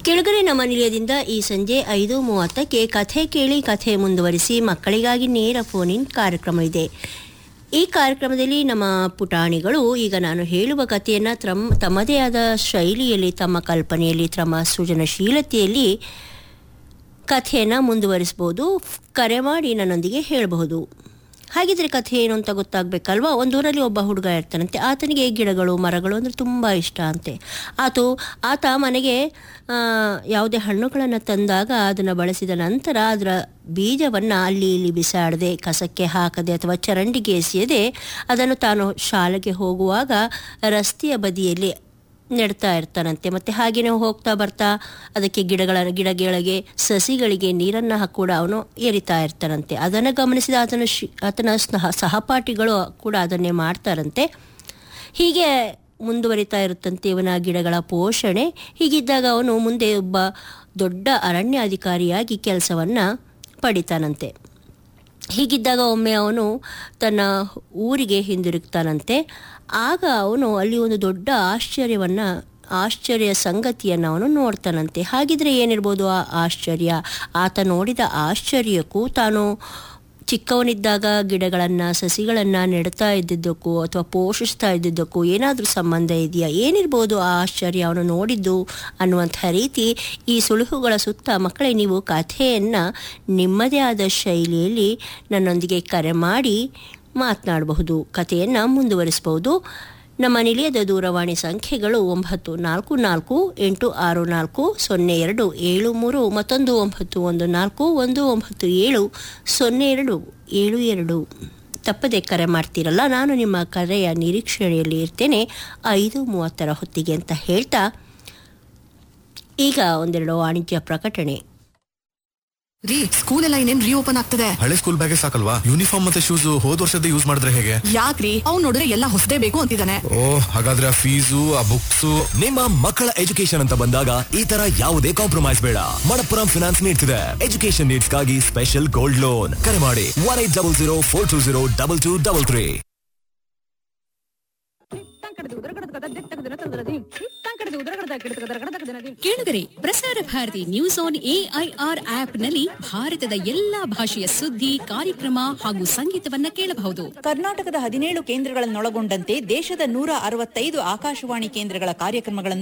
ಕೆಳಗಡೆ ನಮ್ಮ ನಿಲಯದಿಂದ ಈ ಸಂಜೆ ಐದು ಮೂವತ್ತಕ್ಕೆ ಕಥೆ ಕೇಳಿ ಕಥೆ ಮುಂದುವರಿಸಿ ಮಕ್ಕಳಿಗಾಗಿ ನೇರ ಫೋನ್ ಇನ್ ಕಾರ್ಯಕ್ರಮವಿದೆ ಈ ಕಾರ್ಯಕ್ರಮದಲ್ಲಿ ನಮ್ಮ ಪುಟಾಣಿಗಳು ಈಗ ನಾನು ಹೇಳುವ ಕಥೆಯನ್ನು ತ್ರಮ್ ತಮ್ಮದೇ ಆದ ಶೈಲಿಯಲ್ಲಿ ತಮ್ಮ ಕಲ್ಪನೆಯಲ್ಲಿ ತಮ್ಮ ಸೃಜನಶೀಲತೆಯಲ್ಲಿ ಕಥೆಯನ್ನು ಮುಂದುವರಿಸ್ಬೋದು ಕರೆ ಮಾಡಿ ನನ್ನೊಂದಿಗೆ ಹೇಳಬಹುದು ಹಾಗಿದ್ರೆ ಕಥೆ ಏನು ಅಂತ ಗೊತ್ತಾಗಬೇಕಲ್ವಾ ಒಂದೂರಲ್ಲಿ ಒಬ್ಬ ಹುಡುಗ ಇರ್ತಾನಂತೆ ಆತನಿಗೆ ಗಿಡಗಳು ಮರಗಳು ಅಂದರೆ ತುಂಬ ಇಷ್ಟ ಅಂತೆ ಆತು ಆತ ಮನೆಗೆ ಆ, ಯಾವುದೇ ಹಣ್ಣುಗಳನ್ನು ತಂದಾಗ ಅದನ್ನು ಬಳಸಿದ ನಂತರ ಅದರ ಬೀಜವನ್ನು ಅಲ್ಲಿ ಇಲ್ಲಿ ಬಿಸಾಡದೆ ಕಸಕ್ಕೆ ಹಾಕದೆ ಅಥವಾ ಚರಂಡಿಗೆ ಎಸೆಯದೆ ಅದನ್ನು ತಾನು ಶಾಲೆಗೆ ಹೋಗುವಾಗ ರಸ್ತೆಯ ಬದಿಯಲ್ಲಿ ನೆಡ್ತಾ ಇರ್ತಾನಂತೆ ಮತ್ತು ಹಾಗೆಯೇ ಹೋಗ್ತಾ ಬರ್ತಾ ಅದಕ್ಕೆ ಗಿಡಗಳ ಗಿಡಗಳಿಗೆ ಸಸಿಗಳಿಗೆ ನೀರನ್ನು ಕೂಡ ಅವನು ಎರಿತಾ ಇರ್ತಾನಂತೆ ಅದನ್ನು ಗಮನಿಸಿದ ಆತನ ಶಿ ಆತನ ಸಹ ಸಹಪಾಠಿಗಳು ಕೂಡ ಅದನ್ನೇ ಮಾಡ್ತಾರಂತೆ ಹೀಗೆ ಮುಂದುವರಿತಾ ಇರುತ್ತಂತೆ ಇವನ ಗಿಡಗಳ ಪೋಷಣೆ ಹೀಗಿದ್ದಾಗ ಅವನು ಮುಂದೆ ಒಬ್ಬ ದೊಡ್ಡ ಅರಣ್ಯಾಧಿಕಾರಿಯಾಗಿ ಕೆಲಸವನ್ನು ಪಡಿತಾನಂತೆ ಹೀಗಿದ್ದಾಗ ಒಮ್ಮೆ ಅವನು ತನ್ನ ಊರಿಗೆ ಹಿಂದಿರುಗ್ತಾನಂತೆ ಆಗ ಅವನು ಅಲ್ಲಿ ಒಂದು ದೊಡ್ಡ ಆಶ್ಚರ್ಯವನ್ನು ಆಶ್ಚರ್ಯ ಸಂಗತಿಯನ್ನು ಅವನು ನೋಡ್ತಾನಂತೆ ಹಾಗಿದ್ರೆ ಏನಿರ್ಬೋದು ಆ ಆಶ್ಚರ್ಯ ಆತ ನೋಡಿದ ಆಶ್ಚರ್ಯಕ್ಕೂ ತಾನು ಚಿಕ್ಕವನಿದ್ದಾಗ ಗಿಡಗಳನ್ನು ಸಸಿಗಳನ್ನು ನೆಡ್ತಾ ಇದ್ದಿದ್ದಕ್ಕೂ ಅಥವಾ ಪೋಷಿಸ್ತಾ ಇದ್ದಿದ್ದಕ್ಕೂ ಏನಾದರೂ ಸಂಬಂಧ ಇದೆಯಾ ಏನಿರ್ಬೋದು ಆ ಆಶ್ಚರ್ಯ ಅವನು ನೋಡಿದ್ದು ಅನ್ನುವಂಥ ರೀತಿ ಈ ಸುಳುಹುಗಳ ಸುತ್ತ ಮಕ್ಕಳೇ ನೀವು ಕಥೆಯನ್ನು ನಿಮ್ಮದೇ ಆದ ಶೈಲಿಯಲ್ಲಿ ನನ್ನೊಂದಿಗೆ ಕರೆ ಮಾಡಿ ಮಾತನಾಡಬಹುದು ಕಥೆಯನ್ನು ಮುಂದುವರಿಸಬಹುದು ನಮ್ಮ ನಿಲಯದ ದೂರವಾಣಿ ಸಂಖ್ಯೆಗಳು ಒಂಬತ್ತು ನಾಲ್ಕು ನಾಲ್ಕು ಎಂಟು ಆರು ನಾಲ್ಕು ಸೊನ್ನೆ ಎರಡು ಏಳು ಮೂರು ಮತ್ತೊಂದು ಒಂಬತ್ತು ಒಂದು ನಾಲ್ಕು ಒಂದು ಒಂಬತ್ತು ಏಳು ಸೊನ್ನೆ ಎರಡು ಏಳು ಎರಡು ತಪ್ಪದೆ ಕರೆ ಮಾಡ್ತೀರಲ್ಲ ನಾನು ನಿಮ್ಮ ಕರೆಯ ನಿರೀಕ್ಷಣೆಯಲ್ಲಿ ಇರ್ತೇನೆ ಐದು ಮೂವತ್ತರ ಹೊತ್ತಿಗೆ ಅಂತ ಹೇಳ್ತಾ ಈಗ ಒಂದೆರಡು ವಾಣಿಜ್ಯ ಪ್ರಕಟಣೆ ರೀ ಸ್ಕೂಲ್ ಎಲ್ಲ ಇನ್ನೇನ್ ರೀಓಪನ್ ಆಗ್ತದೆ ಹಳೆ ಸ್ಕೂಲ್ ಬ್ಯಾಗೆ ಸಾಕಲ್ವಾ ಯೂನಿಫಾರ್ಮ್ ಮತ್ತೆ ಶೂಸ್ ಹೋದ್ ವರ್ಷದ ಯೂಸ್ ಮಾಡಿದ್ರೆ ಹೇಗೆ ಯಾಕ್ರಿ ಅವ್ನ್ ನೋಡಿದ್ರೆ ಎಲ್ಲ ಹೊಸದೇ ಬೇಕು ಅಂತಿದ್ದಾನೆ ಓ ಹಾಗಾದ್ರೆ ಆ ಫೀಸು ಆ ಬುಕ್ಸು ನಿಮ್ಮ ಮಕ್ಕಳ ಎಜುಕೇಶನ್ ಅಂತ ಬಂದಾಗ ಈ ತರ ಯಾವುದೇ ಕಾಂಪ್ರಮೈಸ್ ಬೇಡ ಮಣಪ್ಪುರಂ ಫಿನಾನ್ಸ್ ನೀಡ್ತಿದೆ ಎಜುಕೇಶನ್ ನೀಡ್ಸ್ಗಾಗಿ ಸ್ಪೆಷಲ್ ಗೋಲ್ಡ್ ಲೋನ್ ಕರೆ ಮಾಡಿ one eight double zero four two zero double two double three ಕೇಳುಗರೆ Prasar Bharati news on AIR ಆಪ್ನಲ್ಲಿ ಭಾರತದ ಎಲ್ಲಾ ಭಾಷೆಯ ಸುದ್ದಿ ಕಾರ್ಯಕ್ರಮ ಹಾಗೂ ಸಂಗೀತವನ್ನ ಕೇಳಬಹುದು ಕರ್ನಾಟಕದ ಹದಿನೇಳು ಕೇಂದ್ರಗಳನ್ನೊಳಗೊಂಡಂತೆ ದೇಶದ ನೂರ ಅರವತ್ತೈದು ಆಕಾಶವಾಣಿ ಕೇಂದ್ರಗಳ ಕಾರ್ಯಕ್ರಮಗಳನ್ನು